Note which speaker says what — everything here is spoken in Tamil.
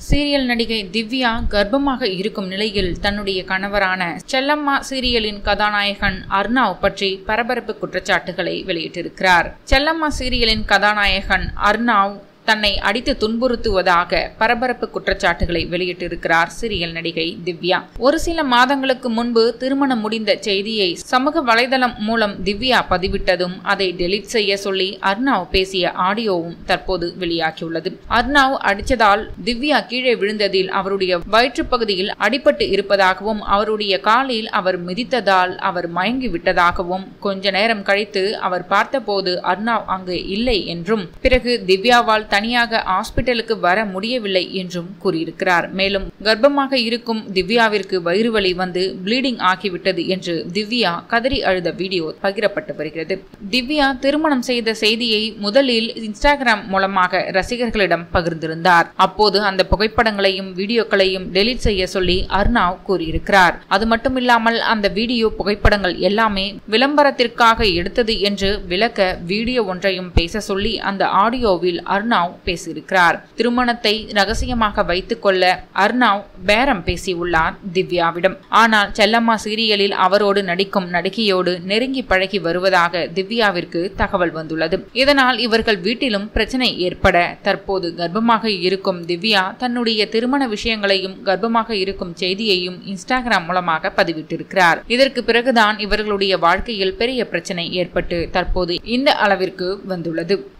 Speaker 1: சீரியல் நடிகை திவ்யா கர்ப்பமாக இருக்கும் நிலையில் தன்னுடைய கணவரான செல்லம்மா சீரியலின் கதாநாயகன் அர்ணாவ் பற்றி பரபரப்பு குற்றச்சாட்டுகளை வெளியிட்டிருக்கிறார் செல்லம்மா சீரியலின் கதாநாயகன் அர்ணாவ் தன்னை அடித்து துன்புறுத்துவதாக பரபரப்பு குற்றச்சாட்டுகளை வெளியிட்டிருக்கிறார் சீரியல் நடிகை திவ்யா ஒரு சில மாதங்களுக்கு முன்பு திருமணம் முடிந்த செய்தியை சமூக வலைதளம் மூலம் திவ்யா பதிவிட்டதும் அதை டெலீட் செய்ய சொல்லி அர்ணாவ் பேசிய ஆடியோவும் தற்போது வெளியாகியுள்ளது அர்ணாவ் அடித்ததால் திவ்யா கீழே விழுந்ததில் அவருடைய வயிற்றுப் பகுதியில் அடிபட்டு இருப்பதாகவும் அவருடைய காலில் அவர் மிதித்ததால் அவர் மயங்கி விட்டதாகவும் கொஞ்ச நேரம் கழித்து அவர் பார்த்தபோது அர்ணாவ் அங்கு இல்லை என்றும் பிறகு திவ்யாவால் தனியாக ஹாஸ்பிட்டலுக்கு வர முடியவில்லை என்றும் கூறியிருக்கிறார் மேலும் கர்ப்பமாக இருக்கும் திவ்யாவிற்கு வயிறு வலி வந்து ப்ளீடிங் ஆகிவிட்டது என்று திவ்யா கதறி அழுத வீடியோ பகிரப்பட்டு வருகிறது திவ்யா திருமணம் செய்த செய்தியை முதலில் இன்ஸ்டாகிராம் மூலமாக ரசிகர்களிடம் பகிர்ந்திருந்தார் அப்போது அந்த புகைப்படங்களையும் வீடியோக்களையும் டெலீட் செய்ய சொல்லி அர்ணாவ் கூறியிருக்கிறார் அது மட்டுமில்லாமல் அந்த வீடியோ புகைப்படங்கள் எல்லாமே விளம்பரத்திற்காக எடுத்தது என்று விளக்க வீடியோ ஒன்றையும் பேச சொல்லி அந்த ஆடியோவில் அர்ணாவ் பேசியிருக்கிறார் திருமணத்தை ரகசியமாக வைத்துக் கொள்ள அர்ணாவ் பேரம் பேசியுள்ளார் திவ்யாவிடம் ஆனால் செல்லம்மா சீரியலில் அவரோடு நடிக்கும் நடிகையோடு நெருங்கி பழகி வருவதாக திவ்யாவிற்கு தகவல் வந்துள்ளது இதனால் இவர்கள் வீட்டிலும் பிரச்சனை ஏற்பட தற்போது கர்ப்பமாக இருக்கும் திவ்யா தன்னுடைய திருமண விஷயங்களையும் கர்ப்பமாக இருக்கும் செய்தியையும் இன்ஸ்டாகிராம் மூலமாக பதிவிட்டிருக்கிறார் இதற்கு பிறகுதான் இவர்களுடைய வாழ்க்கையில் பெரிய பிரச்சனை ஏற்பட்டு தற்போது இந்த அளவிற்கு வந்துள்ளது